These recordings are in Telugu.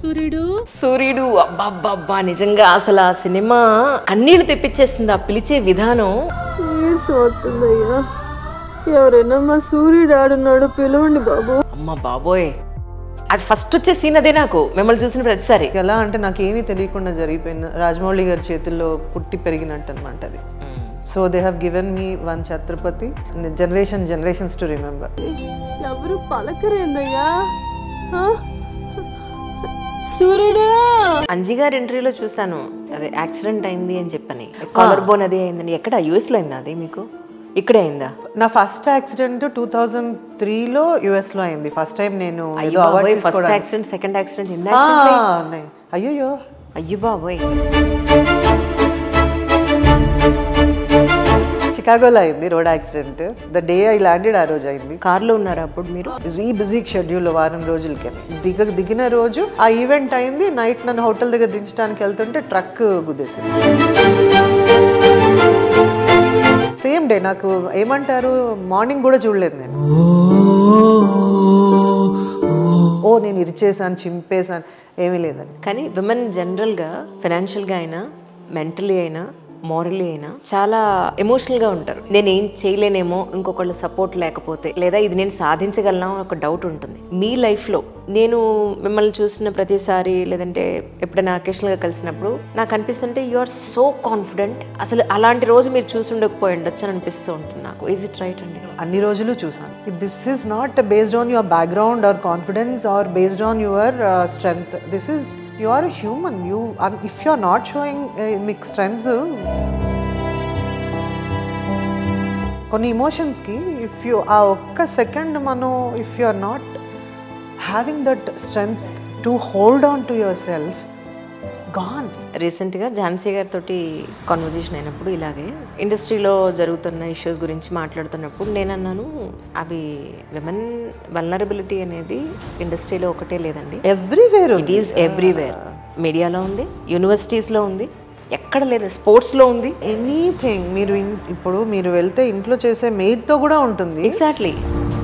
సూర్యుడు సూర్యుడు అబ్బబ్బబ్బా నిజంగా అసలు ఆ సినిమా కన్నీళ్లు తెప్పించేస్తుంది ఆ పిలిచే విధానం నీరసం వస్తుందయ్యా ఎవరైనా మా సూర్యుడు ఆడున్నాడు పిలవండి బాబు అమ్మ బాబోయ్ అది ఫస్ట్ వచ్చే సీన్ అదే నాకు మిమ్మల్ని చూసిన ప్రతిసారి ఎలా అంటే నాకు ఏమీ తెలియకుండా జరిగిపోయింది రాజమౌళి గారి చేతుల్లో పుట్టి పెరిగినట్టు అనమాట అది so they have given me one Chhatrapati generation generations to remember ఎవరు పలకరేందయ్యా సూర్యుడు అంజీ గారి ఇంటర్వ్యూలో చూసాను అదే యాక్సిడెంట్ అయింది అని చెప్పని కాలర్ బోన్ అది అయిందని ఎక్కడ యూఎస్ లో అయిందా అది మీకు ఇక్కడే అయిందా నా ఫస్ట్ యాక్సిడెంట్ టూ థౌజండ్ త్రీలో యుఎస్ లో అయింది ఫస్ట్ టైం నేను ఏదో award first accident second accident ఇందా అయ్యో అయ్యో బాబోయ్ చికాగోలో అయింది road accident the day I landed ఆ రోజు అయింది కార్లో ఉన్నారా అప్పుడు మీరు బిజీ బిజీ షెడ్యూల్ వారం రోజులకి దిగ దిగిన రోజు ఆ ఈవెంట్ అయింది నైట్ నన్ను హోటల్ దగ్గర దించడానికి వెళ్తుంటే ట్రక్ గుద్దేసింది సేమ్ డే నాకు ఏమంటారు మార్నింగ్ కూడా చూడలేదు నేను ఓ నేను ఇరిచేసాను చింపేశాను ఏమీ లేదండి కానీ విమెన్ జనరల్గా ఫినాన్షియల్గా అయినా మెంటలీ అయినా మోరలీ అయినా చాలా ఎమోషనల్గా ఉంటారు నేను ఏం చేయలేనేమో ఇంకొకళ్ళ సపోర్ట్ లేకపోతే లేదా ఇది నేను సాధించగలనా అని ఒక డౌట్ ఉంటుంది మీ లైఫ్లో నేను మిమ్మల్ని చూసిన ప్రతిసారి లేదంటే ఎప్పుడైనా అకేషనల్గా కలిసినప్పుడు నాకు అనిపిస్తుంటే యు ఆర్ సో కాన్ఫిడెంట్ అసలు అలాంటి రోజు మీరు చూసి ఉండకపోయి ఉండొచ్చు అని అనిపిస్తూ ఉంటుంది నాకు ఈజ్ ఇట్ రైట్ అండి అన్ని రోజులు చూసాను this is not based on your background or confidence or based on your strength this is you are human you if you are not showing మీకు స్ట్రెంగ్స్ కొన్ని ఇమోషన్స్కి ఇఫ్ యూ ఆ ఒక్క సెకండ్ మనం if you are not having that strength to hold on to your self gone రీసెంట్గా ఝాన్సీ గారితో కాన్వర్జేషన్ అయినప్పుడు ఇలాగే ఇండస్ట్రీలో జరుగుతున్న ఇష్యూస్ గురించి మాట్లాడుతున్నప్పుడు నేను అన్నాను అవి విమెన్ వల్నరబిలిటీ అనేది ఇండస్ట్రీలో ఒకటే లేదండి ఎవ్రీవేర్ ఇట్ ఈస్ ఎవ్రీవేర్ మీడియాలో ఉంది యూనివర్సిటీస్లో ఉంది ఎక్కడ లేదు స్పోర్ట్స్లో ఉంది ఎనీథింగ్ మీరు ఇన్- ఇప్పుడు మీరు వెళ్తే ఇంట్లో చేసే మెయిడ్తో కూడా ఉంటుంది ఎగ్జాక్ట్లీ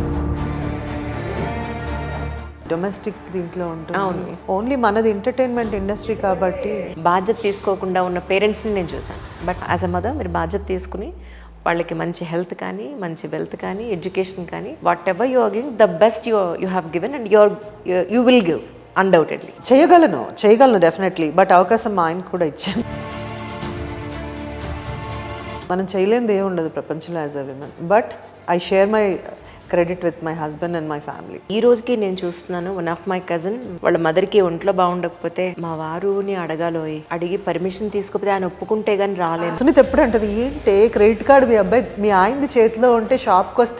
డొమెస్టిక్ దీంట్లో ఉంటుంది ఓన్లీ మనది ఎంటర్టైన్మెంట్ ఇండస్ట్రీ కాబట్టి బాధ్యత తీసుకోకుండా ఉన్న పేరెంట్స్ని నేను చూశాను బట్ యాజ్ అ మదర్ మీరు బాధ్యత తీసుకుని వాళ్ళకి మంచి హెల్త్ కానీ మంచి వెల్త్ కానీ ఎడ్యుకేషన్ కానీ whatever you are giving the best you you have given and your you will give undoubtedly చేయగలను చేయగలను డెఫినెట్లీ బట్ అవకాశం మా ఆయనకు కూడా ఇచ్చాను మనం చేయలేనిది ఏమి ఉండదు ప్రపంచంలో as a women but I share my credit with my husband and my family ఈ రోజుకి నేను చూస్తున్నాను వన్ ఆఫ్ మై కజిన్ వాళ్ళ మదర్కి ఒంట్లో బాగుండకపోతే మా వారుని అడగాలోయ్ అడిగి పర్మిషన్ తీసుకోకపోతే ఆయన ఒప్పుకుంటే గానీ రాలేను సునీత ఎప్పుడు అంటది ఏంటి క్రెడిట్ కార్డు మీ అబ్బాయి మీ ఆయనది చేతిలో ఉంటే షాప్కి వస్తే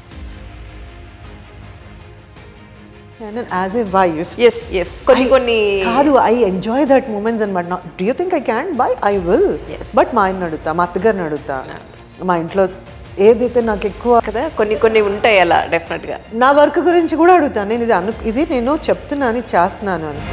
as a wife yes yes కొన్ని కొన్ని కాదు ఐ ఎంజాయ్ దట్ మూమెంట్స్ అనమాట do you think I can buy I will but మా ఆయన అడుగుతా మా అత్తగారిని అడుగుతా మా ఇంట్లో ఏదైతే నాకు ఎక్కువ కదా కొన్ని కొన్ని ఉంటాయి అలా డెఫినెట్గా నా వర్క్ గురించి కూడా అడుగుతాను నేను ఇది అను ఇది నేను చెప్తున్నాను ఇది చేస్తున్నాను అని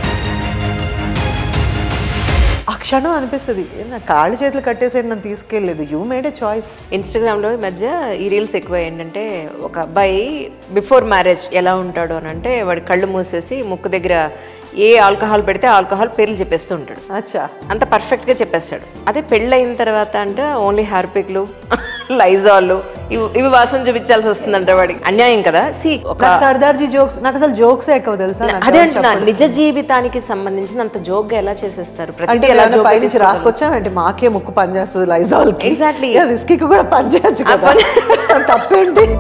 ఆ క్షణం అనిపిస్తుంది ఏ, నా కాళ్ళు చేతులు కట్టేసేది నన్ను తీసుకెళ్ళలేదు యూ మేడ్ ఏ చాయిస్ ఇన్స్టాగ్రామ్లో ఈ మధ్య ఈ రీల్స్ ఎక్కువ ఏంటంటే ఒక అబ్బాయి బిఫోర్ మ్యారేజ్ ఎలా ఉంటాడు అని అంటే వాడి కళ్ళు మూసేసి ముక్కు దగ్గర ఏ ఆల్కహాల్ పెడితే ఆల్కహాల్ పేర్లు చెప్పేస్తూ ఉంటాడు అచ్చా అంత పర్ఫెక్ట్గా చెప్పేస్తాడు అదే పెళ్ళి అయిన తర్వాత అంటే ఓన్లీ హార్పిక్లు లైజాలు ఇవి ఇవి వాసన చూపించాల్సి వస్తుందంట వాడికి అన్యాయం కదా సి ఒక నాకు సర్దార్జీ జోక్స్ నాకు అసలు జోక్స్ ఎక్కువ తెలుసా నాకు అదే అంటున్నా నిజ జీవితానికి సంబంధించిన అంత జోక్గా ఎలా చేసేస్తారు అంటే ప్రతిదీ ఎలా ఏమైనా joke పైనుంచి రాసుకొచ్చామంటే మాకే ముక్కు పనిచేస్తుంది లైజాల్ Exactly. విస్కీకి కూడా పనిచేయచ్చు కదా తప్పేంటి